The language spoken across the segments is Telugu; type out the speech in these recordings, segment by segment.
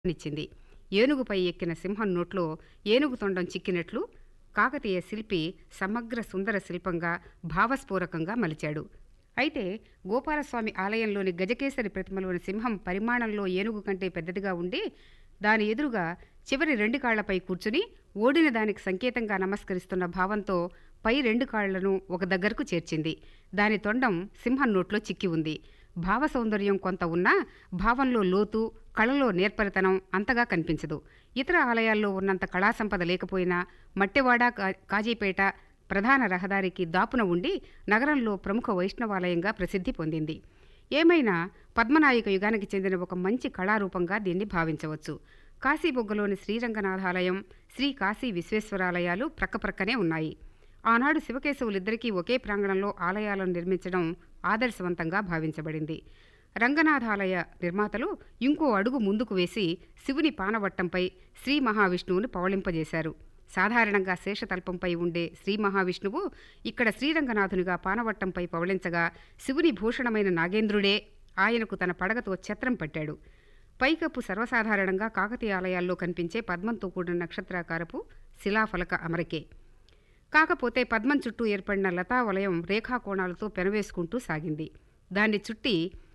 నిచ్చింది ఏనుగుపై ఎక్కిన సింహం నోట్లో ఏనుగు తొండం చిక్కినట్లు కాకతీయ శిల్పి సమగ్ర సుందర శిల్పంగా భావస్ఫూరకంగా మలిచాడు అయితే గోపాలస్వామి ఆలయంలోని గజకేసరి ప్రతిమలోని సింహం పరిమాణంలో ఏనుగు కంటే పెద్దదిగా ఉండి దాని ఎదురుగా చివరి రెండు కాళ్లపై కూర్చుని ఓడిన దానికి సంకేతంగా నమస్కరిస్తున్న భావంతో పై రెండు కాళ్లను ఒక దగ్గరకు చేర్చింది దాని తొండం సింహం నోట్లో చిక్కి ఉంది భావ సౌందర్యం కొంత ఉన్నా భావంలో లోతు కళలో నేర్పరితనం అంతగా కనిపించదు ఇతర ఆలయాల్లో ఉన్నంత కళా సంపద లేకపోయినా మట్టెవాడ కా- కాజీపేట ప్రధాన రహదారికి దాపున ఉండి నగరంలో ప్రముఖ వైష్ణవాలయంగా ప్రసిద్ధి పొందింది ఏమైనా పద్మనాయక యుగానికి చెందిన ఒక మంచి కళారూపంగా దీన్ని భావించవచ్చు కాశీబొగ్గలోని శ్రీరంగనాథాలయం శ్రీ కాశీ విశ్వేశ్వరాలయాలు ప్రక్కప్రక్కనే ఉన్నాయి ఆనాడు శివకేశవులిద్దరికీ ఒకే ప్రాంగణంలో ఆలయాలను నిర్మించడం ఆదర్శవంతంగా భావించబడింది రంగనాథాలయ నిర్మాతలు ఇంకో అడుగు ముందుకు వేసి శివుని పానవట్టంపై శ్రీ మహావిష్ణువుని పవళింపజేశారు సాధారణంగా శేషతల్పంపై ఉండే శ్రీ మహావిష్ణువు ఇక్కడ శ్రీరంగనాథునిగా పానవట్టంపై పవళించగా శివుని భూషణమైన నాగేంద్రుడే ఆయనకు తన పడగతో ఛత్రం పట్టాడు పైకప్పు సర్వసాధారణంగా కాకతీయ ఆలయాల్లో కనిపించే పద్మంతో కూడిన నక్షత్రాకారపు శిలాఫలక అమరికే కాకపోతే పద్మం చుట్టూ ఏర్పడిన లతా వలయం రేఖాకోణాలతో పెనవేసుకుంటూ సాగింది దాన్ని చుట్టి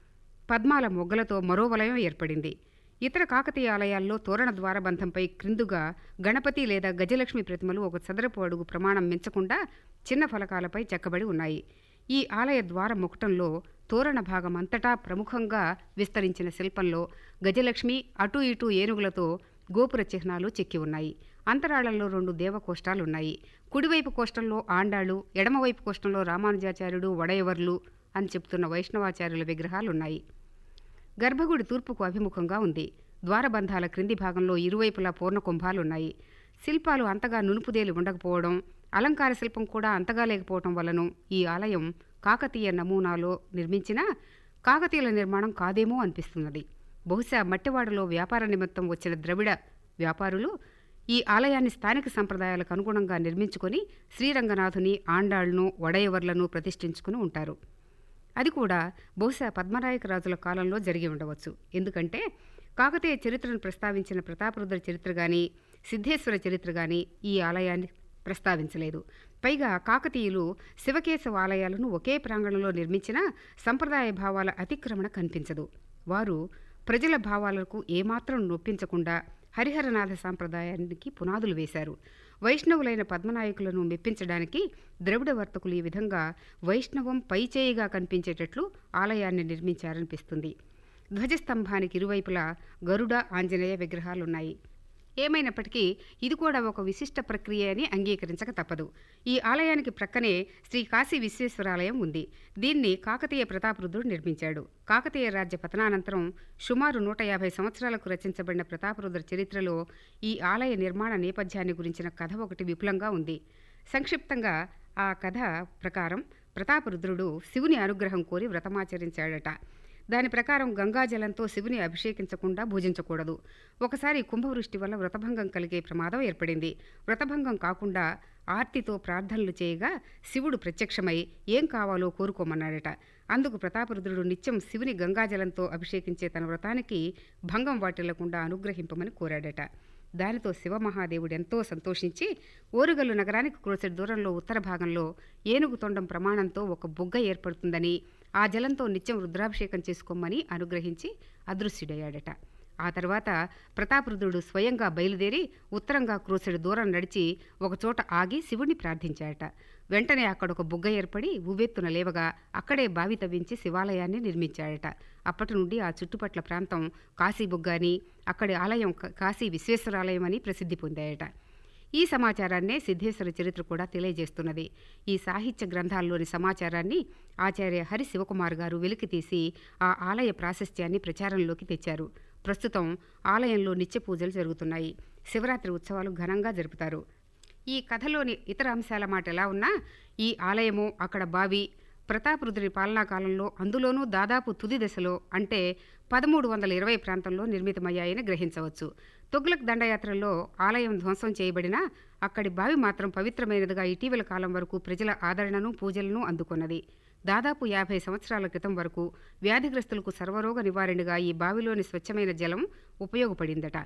పద్మాల మొగ్గలతో మరో వలయం ఏర్పడింది ఇతర కాకతీయ ఆలయాల్లో తోరణ ద్వారబంధంపై క్రిందుగా గణపతి లేదా గజలక్ష్మి ప్రతిమలు ఒక చదరపు అడుగు ప్రమాణం మించకుండా చిన్న ఫలకాలపై చెక్కబడి ఉన్నాయి ఈ ఆలయ ద్వార ముకుటంలో తోరణ భాగం అంతటా ప్రముఖంగా విస్తరించిన శిల్పంలో గజలక్ష్మి అటు ఇటు ఏనుగులతో గోపుర చిహ్నాలు చెక్కి ఉన్నాయి అంతరాళంలో రెండు దేవకోష్టాలున్నాయి కుడివైపు కోష్టంలో ఆండాళ్ళు ఎడమవైపు కోష్టంలో రామానుజాచార్యుడు వడయవర్లు అని చెప్తున్న వైష్ణవాచార్యుల విగ్రహాలున్నాయి గర్భగుడి తూర్పుకు అభిముఖంగా ఉంది ద్వారబంధాల క్రింది భాగంలో ఇరువైపులా పూర్ణకుంభాలున్నాయి శిల్పాలు అంతగా నునుపుదేలి ఉండకపోవడం అలంకార శిల్పం కూడా అంతగా లేకపోవడం వలన ఈ ఆలయం కాకతీయ నమూనాలో నిర్మించిన కాకతీయుల నిర్మాణం కాదేమో అనిపిస్తున్నది బహుశా మట్టివాడలో వ్యాపార నిమిత్తం వచ్చిన ద్రవిడ వ్యాపారులు ఈ ఆలయాన్ని స్థానిక సంప్రదాయాలకు అనుగుణంగా నిర్మించుకొని శ్రీరంగనాథుని ఆండాళ్లను వడయవర్లను ప్రతిష్ఠించుకుని ఉంటారు అది కూడా బహుశా పద్మనాయక రాజుల కాలంలో జరిగి ఉండవచ్చు ఎందుకంటే కాకతీయ చరిత్రను ప్రస్తావించిన ప్రతాపరుద్ర చరిత్ర గాని సిద్ధేశ్వర చరిత్ర గాని ఈ ఆలయాన్ని ప్రస్తావించలేదు పైగా కాకతీయులు శివకేశవ ఆలయాలను ఒకే ప్రాంగణంలో నిర్మించిన సంప్రదాయ భావాల అతిక్రమణ కనిపించదు వారు ప్రజల భావాలకు ఏమాత్రం నొప్పించకుండా హరిహరనాథ సాంప్రదాయానికి పునాదులు వేశారు వైష్ణవులైన పద్మనాయకులను మెప్పించడానికి ద్రవిడ వర్తకులు ఈ విధంగా వైష్ణవం పైచేయిగా కనిపించేటట్లు ఆలయాన్ని నిర్మించారనిపిస్తుంది ధ్వజస్తంభానికి ఇరువైపులా గరుడ ఆంజనేయ విగ్రహాలున్నాయి ఏమైనప్పటికీ ఇది కూడా ఒక విశిష్ట ప్రక్రియ అని అంగీకరించక తప్పదు ఈ ఆలయానికి ప్రక్కనే శ్రీ కాశీ విశ్వేశ్వరాలయం ఉంది దీన్ని కాకతీయ ప్రతాపరుద్రుడు నిర్మించాడు కాకతీయ రాజ్య పతనానంతరం సుమారు నూట యాభై సంవత్సరాలకు రచించబడిన ప్రతాపరుద్ర చరిత్రలో ఈ ఆలయ నిర్మాణ నేపథ్యాన్ని గురించిన కథ ఒకటి విపులంగా ఉంది సంక్షిప్తంగా ఆ కథ ప్రకారం ప్రతాపరుద్రుడు శివుని అనుగ్రహం కోరి వ్రతమాచరించాడట దాని ప్రకారం గంగాజలంతో శివుని అభిషేకించకుండా భుజించకూడదు ఒకసారి కుంభవృష్టి వల్ల వ్రతభంగం కలిగే ప్రమాదం ఏర్పడింది వ్రతభంగం కాకుండా ఆర్తితో ప్రార్థనలు చేయగా శివుడు ప్రత్యక్షమై ఏం కావాలో కోరుకోమన్నాడట అందుకు ప్రతాపరుద్రుడు నిత్యం శివుని గంగాజలంతో అభిషేకించే తన వ్రతానికి భంగం వాటిల్లకుండా అనుగ్రహింపమని కోరాడట దానితో శివమహాదేవుడు ఎంతో సంతోషించి ఓరుగల్లు నగరానికి క్రోసెడ్ దూరంలో ఉత్తర భాగంలో ఏనుగు తొండం ప్రమాణంతో ఒక బుగ్గ ఏర్పడుతుందని ఆ జలంతో నిత్యం రుద్రాభిషేకం చేసుకోమని అనుగ్రహించి అదృశ్యుడయ్యాడట ఆ తర్వాత ప్రతాపరుద్రుడు స్వయంగా బయలుదేరి ఉత్తరంగా క్రోసెడు దూరం నడిచి ఒకచోట ఆగి శివుణ్ణి ప్రార్థించాడట వెంటనే అక్కడ ఒక బుగ్గ ఏర్పడి ఉవ్వెత్తున లేవగా అక్కడే బావి తవ్వించి శివాలయాన్ని నిర్మించాడట అప్పటి నుండి ఆ చుట్టుపట్ల ప్రాంతం కాశీ బుగ్గ అని అక్కడి ఆలయం క- కాశీ విశ్వేశ్వరాలయం అని ప్రసిద్ధి పొందాయట ఈ సమాచారాన్నే సిద్ధేశ్వర చరిత్ర కూడా తెలియజేస్తున్నది ఈ సాహిత్య గ్రంథాల్లోని సమాచారాన్ని ఆచార్య హరి శివకుమార్ గారు వెలికితీసి ఆ ఆలయ ప్రాశస్త్యాన్ని ప్రచారంలోకి తెచ్చారు ప్రస్తుతం ఆలయంలో నిత్య పూజలు జరుగుతున్నాయి శివరాత్రి ఉత్సవాలు ఘనంగా జరుపుతారు ఈ కథలోని ఇతర అంశాల మాట ఎలా ఉన్నా ఈ ఆలయము అక్కడ బావి ప్రతాపరుద్రుని పాలనా కాలంలో అందులోనూ దాదాపు తుది దశలో అంటే పదమూడు వందల ఇరవై ప్రాంతంలో నిర్మితమయ్యాయని గ్రహించవచ్చు తొగ్లక్ దండయాత్రలో ఆలయం ధ్వంసం చేయబడినా అక్కడి బావి మాత్రం పవిత్రమైనదిగా ఇటీవల కాలం వరకు ప్రజల ఆదరణను పూజలను అందుకున్నది దాదాపు యాభై సంవత్సరాల క్రితం వరకు వ్యాధిగ్రస్తులకు సర్వరోగ నివారణగా ఈ బావిలోని స్వచ్ఛమైన జలం ఉపయోగపడిందట